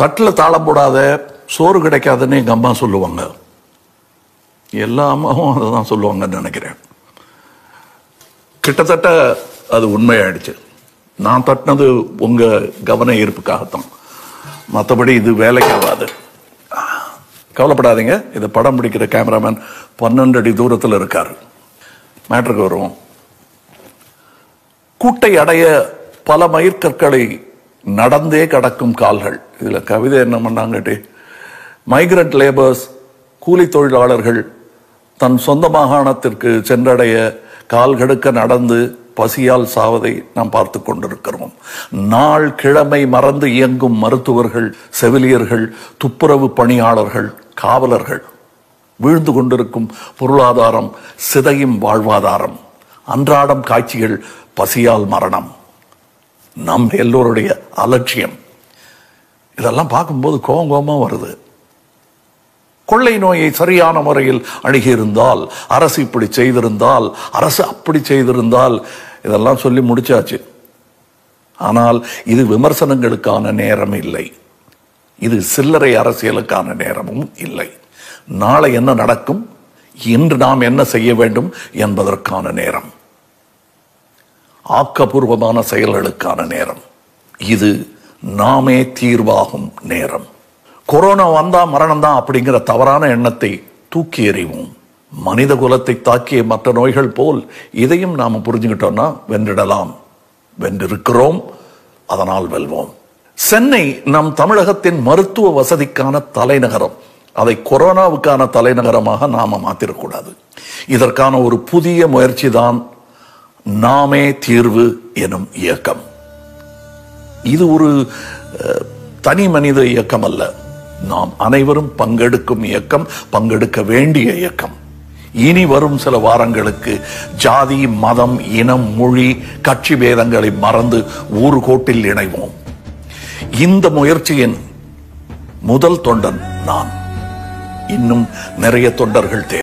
தட்டில் தாளம் போடாத சோறு கிடைக்காதுன்னு எங்க அம்மா சொல்லுவாங்க எல்லா அம்மாவும் அதை தான் சொல்லுவாங்கன்னு நினைக்கிறேன் கிட்டத்தட்ட அது உண்மையாயிடுச்சு நான் தட்டினது உங்க கவன ஈர்ப்புக்காகத்தான் மற்றபடி இது வேலைக்கு ஆகாது கவலைப்படாதீங்க இதை படம் பிடிக்கிற கேமராமேன் பன்னெண்டு அடி தூரத்தில் இருக்காரு மேட்ருக்கு வருவோம் கூட்டை அடைய பல மயிர்கற்களை நடந்தே கடக்கும் கால்கள் இதுல கவிதை என்ன பண்ணாங்கட்டே மைக்ரண்ட் லேபர்ஸ் கூலி தொழிலாளர்கள் தன் சொந்த மாகாணத்திற்கு சென்றடைய கால் கெடுக்க நடந்து பசியால் சாவதை நாம் பார்த்து கொண்டிருக்கிறோம் நாள் கிழமை மறந்து இயங்கும் மருத்துவர்கள் செவிலியர்கள் துப்புரவு பணியாளர்கள் காவலர்கள் வீழ்ந்து கொண்டிருக்கும் பொருளாதாரம் சிதையும் வாழ்வாதாரம் அன்றாடம் காட்சிகள் பசியால் மரணம் நம் எல்லோருடைய அலட்சியம் இதெல்லாம் பார்க்கும்போது கோபம் கோபமா வருது கொள்ளை நோயை சரியான முறையில் அணுகியிருந்தால் அரசு இப்படி செய்திருந்தால் அரசு அப்படி செய்திருந்தால் இதெல்லாம் சொல்லி முடிச்சாச்சு ஆனால் இது விமர்சனங்களுக்கான நேரம் இல்லை இது சில்லறை அரசியலுக்கான நேரமும் இல்லை நாளை என்ன நடக்கும் இன்று நாம் என்ன செய்ய வேண்டும் என்பதற்கான நேரம் ஆக்கப்பூர்வமான செயல்களுக்கான நேரம் இது நாமே தீர்வாகும் நேரம் கொரோனா வந்தா மரணம் தான் அப்படிங்கிற தவறான எண்ணத்தை தூக்கி எறிவோம் மனித குலத்தை தாக்கிய மற்ற நோய்கள் போல் இதையும் நாம புரிஞ்சுக்கிட்டோம்னா வென்றிடலாம் வென்றிருக்கிறோம் அதனால் வெல்வோம் சென்னை நம் தமிழகத்தின் மருத்துவ வசதிக்கான தலைநகரம் அதை கொரோனாவுக்கான தலைநகரமாக நாம மாத்திரக்கூடாது இதற்கான ஒரு புதிய முயற்சி தான் நாமே தீர்வு எனும் இயக்கம் இது ஒரு அஹ், தனி மனித இயக்கம் அல்ல நாம் அனைவரும் பங்கெடுக்கும் இயக்கம் பங்கெடுக்க வேண்டிய இயக்கம் இனி வரும் சில வாரங்களுக்கு ஜாதி மதம் இனம் மொழி கட்சி பேதங்களை மறந்து ஒரு கோட்டில் இணைவோம் இந்த முயற்சியின் முதல் தொண்டன் நான் இன்னும் நிறைய தொண்டர்கள் தேவை